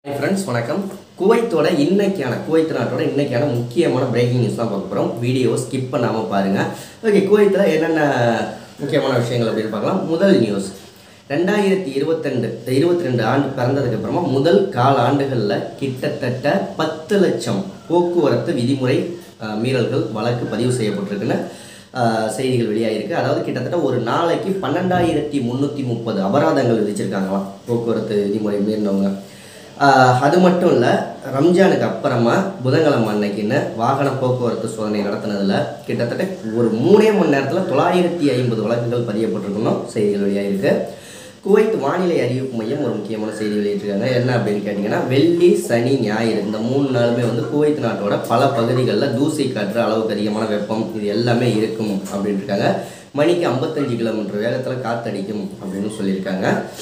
friends வணக்கம் குவைத்தோட இன்னைக்கான Kuwait நாட்டோட இன்னைக்கான முக்கியமான பிரேக்கிங் நியூஸ் தான் பார்க்க போகிறோம் வீடியோ ஸ்கிப் பண்ணாமல் பாருங்கள் ஓகே குவைத்தில் என்னென்ன முக்கியமான விஷயங்கள் அப்படின்னு பார்க்கலாம் முதல் நியூஸ் ரெண்டாயிரத்தி இருபத்தெண்டு இருபத்தி ரெண்டு ஆண்டு பிறந்ததுக்கு அப்புறமா முதல் கால் ஆண்டுகளில் கிட்டத்தட்ட பத்து லட்சம் போக்குவரத்து விதிமுறை அஹ், மீறல்கள் வழக்கு பதிவு செய்யப்பட்டிருக்குன்னு அஹ், செய்திகள் வெளியாகிருக்கு அதாவது கிட்டத்தட்ட ஒரு நாளைக்கு பன்னெண்டாயிரத்தி முந்நூற்றி முப்பது அபராதங்கள் விதிச்சிருக்காங்களாம் போக்குவரத்து விதிமுறை மீறினவங்க ஆஹ் அது மட்டும் இல்லை ரம்ஜானுக்கு அப்புறமா புதன்கிழமை அன்னைக்குன்னு வாகன போக்குவரத்து சோதனை நடத்தினதில் கிட்டத்தட்ட ஒரு மூணே மணி நேரத்தில் தொள்ளாயிரத்தி ஐம்பது வழக்குகள் பதியப்பட்டிருக்கணும் செய்திகள் வெளியாகிருக்கு குவைத் வானிலை அறிவிப்பு மையம் ஒரு முக்கியமான செய்தி வெளியிட்டிருக்காங்க என்ன அப்படின்னு கேட்டிங்கன்னா வெள்ளி சனி ஞாயிறு இந்த மூணு நாளுமே வந்து குவைத் நாட்டோட பல பகுதிகளில் தூசி காற்று அளவுக்கு அதிகமான வெப்பம் இது எல்லாமே இருக்கும் அப்படின்னு இருக்காங்க மணிக்கு ஐம்பத்தஞ்சு கிலோமீட்டர் வேகத்தில் காற்றடிக்கும் அப்படின்னு சொல்லியிருக்காங்க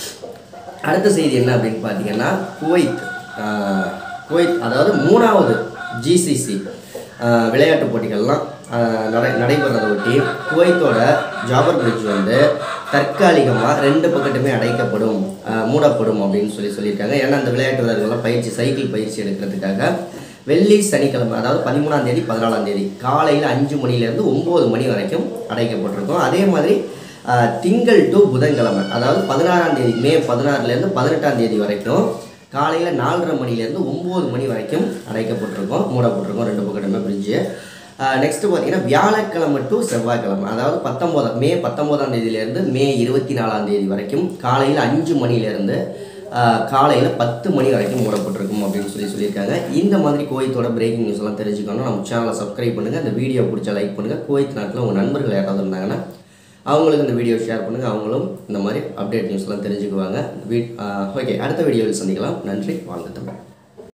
அடுத்த செய்தி என்ன அப்படின்னு பார்த்தீங்கன்னா குவைத் ஆஹ், குவைத் அதாவது மூணாவது ஜிசிசி விளையாட்டுப் போட்டிகள்லாம் ஆஹ், நடை நடைபெறதை ஒட்டி குவைத்தோட ஜாபர் பிரிட்ஜ் வந்து தற்காலிகமாக ரெண்டு பக்கத்துமே அடைக்கப்படும் ஆஹ், மூடப்படும் அப்படின்னு சொல்லி சொல்லியிருக்காங்க ஏன்னா அந்த விளையாட்டு வீரர்கள்லாம் பயிற்சி சைக்கிள் பயிற்சி எடுக்கிறதுக்காக வெள்ளி சனிக்கிழமை அதாவது பதிமூணாம் தேதி பதினாலாம் தேதி காலையில் அஞ்சு மணிலேருந்து ஒம்பது மணி வரைக்கும் அடைக்கப்பட்டிருக்கும் அதே மாதிரி ஆஹ், திங்கள் டு புதன்கிழமை அதாவது பதினாறாம் தேதி மே பதினாறுலேருந்து பதினெட்டாம் தேதி வரைக்கும் காலையில் நாலரை மணிலேருந்து ஒம்பது மணி வரைக்கும் அடைக்கப்பட்டிருக்கும் மூடப்பட்டிருக்கும் ரெண்டு பக்கத்துமே பிரிட்ஜு நெக்ஸ்ட்டு பார்த்தீங்கன்னா வியாழக்கிழமை டு செவ்வாய்க்கிழமை அதாவது பத்தொம்போதாம் மே பத்தொம்போதாம் தேதியிலேருந்து மே இருபத்தி நாலாம் தேதி வரைக்கும் காலையில் அஞ்சு மணிலேருந்து காலையில் பத்து மணி வரைக்கும் மூடப்பட்டிருக்கும் அப்படின்னு சொல்லி சொல்லியிருக்காங்க இந்த மாதிரி குவைத்தோட பிரேக்கிங் நியூஸ் எல்லாம் தெரிஞ்சுக்கணும் நம்ம சேனலை சப்ஸ்கிரைப் பண்ணுங்கள் இந்த வீடியோ பிடிச்சா லைக் பண்ணுங்கள் குவைத் நாட்டில் உங்கள் நண்பர்கள் யாராவது இருந்தாங்கன்னா அவங்களுக்கு இந்த வீடியோ ஷேர் பண்ணுங்கள் அவங்களும் இந்த மாதிரி அப்டேட் நியூஸ்லாம் தெரிஞ்சுக்குவாங்க வீட் ஓகே அடுத்த வீடியோவில் சந்திக்கலாம் நன்றி வாழ்க தமிழ்